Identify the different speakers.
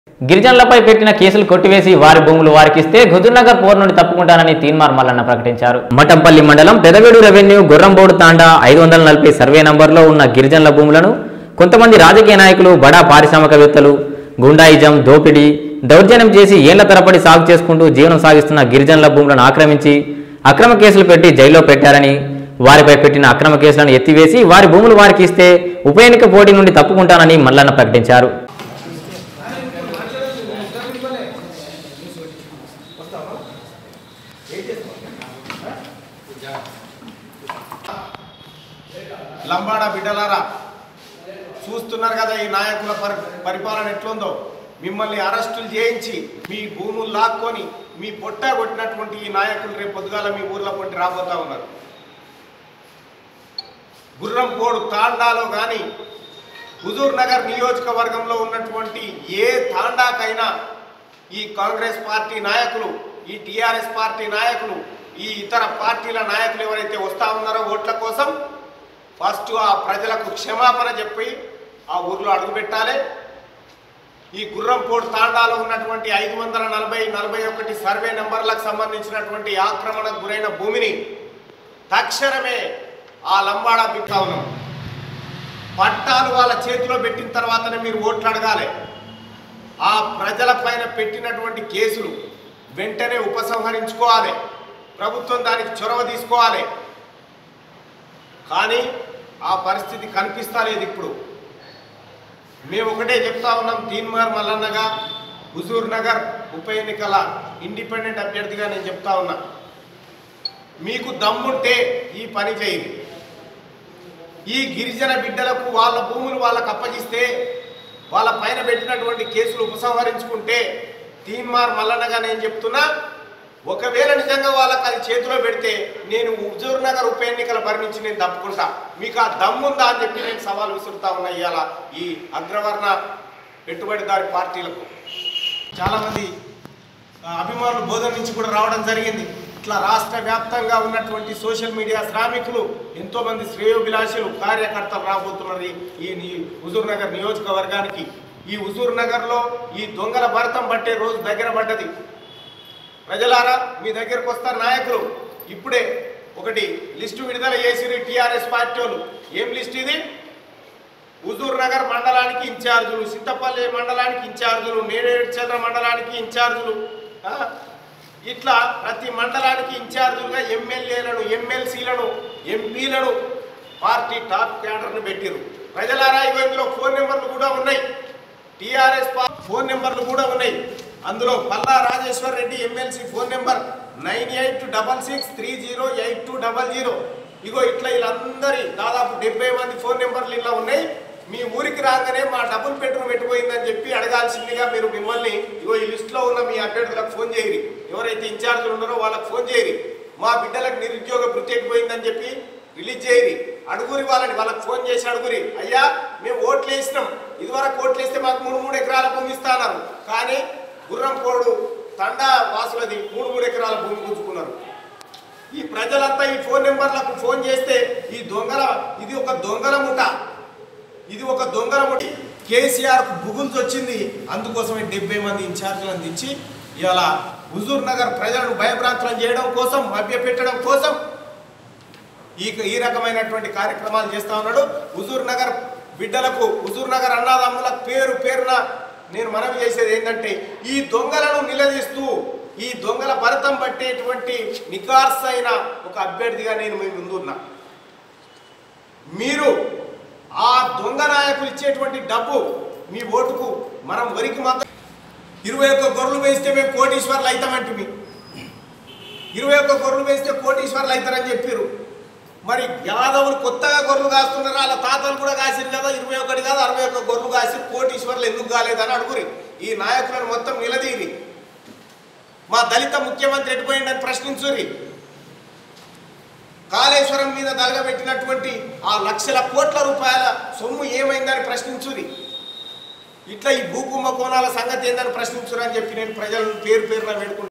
Speaker 1: గిరిజనులపై పెట్టిన కేసులు కొట్టివేసి వారి భూములు వారికిస్తే హుజూర్నగర్ పోర్ నుండి తప్పుకుంటానని తీన్మార్ మల్లన్న ప్రకటించారు మఠంపల్లి మండలం పెదవేడు రెవెన్యూ గుర్రంబోడు తాండా ఐదు వందల నలభై సర్వే నంబర్లో ఉన్న గిరిజనుల భూములను కొంతమంది రాజకీయ నాయకులు బడా పారిశ్రామికవేత్తలు గుండాయిజం దోపిడీ దౌర్జన్యం చేసి ఏళ్ల తరబడి సాగు చేసుకుంటూ జీవనం సాగిస్తున్న గిరిజనుల భూములను ఆక్రమించి అక్రమ కేసులు పెట్టి జైల్లో పెట్టారని వారిపై పెట్టిన అక్రమ కేసులను ఎత్తివేసి వారి భూములు వారికి ఇస్తే ఉప ఎన్నిక పోటీ నుండి తప్పుకుంటానని మల్లన్న ప్రకటించారు
Speaker 2: లంబాడ బిడ్డలారా చూస్తున్నారు కదా ఈ నాయకుల పరి పరిపాలన ఎట్లుందో మిమ్మల్ని అరెస్టులు చేయించి మీ భూములు లాక్కొని మీ పొట్ట కొట్టినటువంటి ఈ నాయకులు రేపు పొద్దుగాల మీ ఊర్లో కొంటి రాబోతా ఉన్నారు గుర్రంపోడు తాండాలో కానీ హుజూర్ నగర్ నియోజకవర్గంలో ఉన్నటువంటి ఏ తాండాకైనా ఈ కాంగ్రెస్ పార్టీ నాయకులు ఈ టిఆర్ఎస్ పార్టీ నాయకులు ఈ ఇతర పార్టీల నాయకులు ఎవరైతే వస్తా ఉన్నారో ఓట్ల కోసం ఫస్ట్ ఆ ప్రజలకు క్షమాపణ చెప్పి ఆ ఊర్లో అడుగుపెట్టాలి ఈ గుర్రంపోడు తాండాలో ఉన్నటువంటి ఐదు వందల నలభై నలభై ఒకటి సర్వే నెంబర్లకు సంబంధించినటువంటి ఆక్రమణకు గురైన భూమిని తక్షణమే ఆ లంబాడ బిట్టా ఉన్నాం పట్టాలు వాళ్ళ చేతిలో పెట్టిన తర్వాతనే మీరు ఓట్లు అడగాలి ఆ ప్రజల పైన పెట్టినటువంటి కేసులు వెంటనే ఉపసంహరించుకోవాలి ప్రభుత్వం దానికి చొరవ తీసుకోవాలి కానీ ఆ పరిస్థితి కనిపిస్తా లేదు ఇప్పుడు మేము ఒకటే చెప్తా ఉన్నాం తీన్మార్ మల్లన్నగా హుజూర్ నగర్ ఉప ఎన్నికల ఇండిపెండెంట్ అభ్యర్థిగా నేను చెప్తా ఉన్నా మీకు దమ్ముంటే ఈ పని చేయండి ఈ గిరిజన బిడ్డలకు వాళ్ళ భూములు వాళ్ళకు అప్పగిస్తే వాళ్ళ పైన పెట్టినటువంటి కేసులు ఉపసంహరించుకుంటే తీన్మార్ మల్లన్నగా నేను చెప్తున్నా ఒకవేళ నిజంగా వాళ్ళకి అది చేతిలో పెడితే నేను హుజూర్ నగర్ ఉప ఎన్నికల బరి నుంచి నేను తప్పుకుంటా మీకు ఆ దమ్ముందా అని చెప్పి నేను సవాల్ విసురుతా ఉన్నా ఇవాళ ఈ అగ్రవర్ణ పెట్టుబడిదారి పార్టీలకు చాలామంది ఆ, అభిమానులు బోధన నుంచి కూడా రావడం జరిగింది ఇట్లా రాష్ట్ర వ్యాప్తంగా ఉన్నటువంటి సోషల్ మీడియా శ్రామికులు ఎంతో మంది శ్రేయోభిలాషులు కార్యకర్తలు రాబోతున్నారు ఈ- ఈ ని- హుజూర్ నగర్ నియోజకవర్గానికి ఈ హుజూర్ నగర్లో ఈ దొంగల భరతం పట్టే రోజు దగ్గర పడ్డది ప్రజలారా మీ దగ్గరకు వస్తారు నాయకులు ఇప్పుడే ఒకటి లిస్టు విడుదల చేసిరు టీఆర్ఎస్ పార్టీ వాళ్ళు ఏం లిస్ట్ ఇది హుజూర్ నగర్ మండలానికి ఇన్ఛార్జులు సింతపల్లి మండలానికి ఇన్ఛార్జులు నేరేడ్చంద్ర మండలానికి ఇన్ఛార్జులు ఆ, ఇట్లా ప్రతి మండలానికి ఇన్ఛార్జులుగా ఎమ్మెల్యేలను ఎమ్మెల్సీలను ఎంపీలను పార్టీ టాప్ క్యాడర్ను పెట్టిరు ప్రజలారా ఇగో ఇందులో ఫోన్ నెంబర్లు కూడా ఉన్నాయి టిఆర్ఎస్ ఫోన్ నెంబర్లు కూడా ఉన్నాయి అందులో Palla Rajeshwar Reddy MLC phone number nine eight double six three zero eight two double zero ఇగో ఇట్లా వీళ్ళందరి దాదాపు డెబ్బై మంది ఫోన్ నెంబర్లు ఇలా ఉన్నాయి మీ ఊరికి రాగానే మా డబుల్ బెడ్రూమ్ పెట్టిపోయిందని చెప్పి అడగాల్సిందిగా మీరు మిమ్మల్ని ఇగో ఈ లిస్టులో ఉన్న మీ అభ్యర్థులకు ఫోన్ చేయరి ఎవరైతే ఇన్ఛార్జీలు ఉన్నారో వాళ్ళకి ఫోన్ చేయరి మా బిడ్డలకు నిరుద్యోగ వృత్తి ఎక్కిపోయిందని చెప్పి రిలీజ్ చేయరి అడుగురి వాళ్ళని వాళ్ళకి ఫోన్ చేసి అడుగురి అయ్యా మేము ఓట్లు వేసినాం ఇదివరకు ఓట్లు వేస్తే మాకు మూడు మూడు ఎకరాల భూమి ఇస్తాన్నారు కానీ గుర్రంపోడు తండా వాసులది మూడు మూడు ఎకరాల భూమి గుంజుకున్నారు ఈ ప్రజలంతా ఈ ఫోన్ నెంబర్లకు ఫోన్ చేస్తే ఈ దొంగల ఇది ఒక దొంగల ముఠ ఇది ఒక దొంగల ముఠ కేసీఆర్ బుగుల్స్ వచ్చింది అందుకోసమే డెబ్బై మంది ఇన్ఛార్జీలను దించి ఇవాళ హుజూర్ నగర్ ప్రజలను భయభ్రాంతులను చేయడం కోసం మభ్యపెట్టడం కోసం ఈ ఈ రకమైనటువంటి కార్యక్రమాలు చేస్తా ఉన్నాడు హుజూర్ నగర్ బిడ్డలకు హుజూర్ నగర్ అన్నదమ్ముల పేరు పేరున నేను మనవి చేసేది ఏంటంటే ఈ దొంగలను నిలదీస్తూ ఈ దొంగల భరతం పట్టేటువంటి నికార్సైన ఒక అభ్యర్థిగా నేను మీ ముందున్నా మీరు ఆ దొంగ నాయకులు ఇచ్చేటువంటి డబ్బు మీ ఓటుకు మనం వరికి మాత్రం ఇరవై ఒక్క గొర్రెలు వేస్తే మేము కోటీశ్వర్లు అవుతామంటే మీ ఇరవై ఒక్క గొర్రెలు వేస్తే కోటీశ్వర్లు అవుతారని చెప్పారు మరి యాదవులు కొత్తగా గొర్రెలు కాస్తున్నారు వాళ్ళ తాతలు కూడా కాసిరు కదా ఇరవై ఒకటి కాదు అరవై ఒక్క గొర్రెలు కాసిరు కోటీశ్వర్లు ఎందుకు కాలేదని అడుగురి ఈ నాయకులను మొత్తం నిలదీరి మా దళిత ముఖ్యమంత్రి ఎటుపోయిందని ప్రశ్నించురి కాళేశ్వరం మీద దలగబెట్టినటువంటి ఆ లక్షల కోట్ల రూపాయల సొమ్ము ఏమైందని ప్రశ్నించురి ఇట్లా ఈ భూకుంభ కోణాల సంగతి ఏందని ప్రశ్నించురని చెప్పి నేను ప్రజలను పేరు పేరున వేడుకుంటున్నాను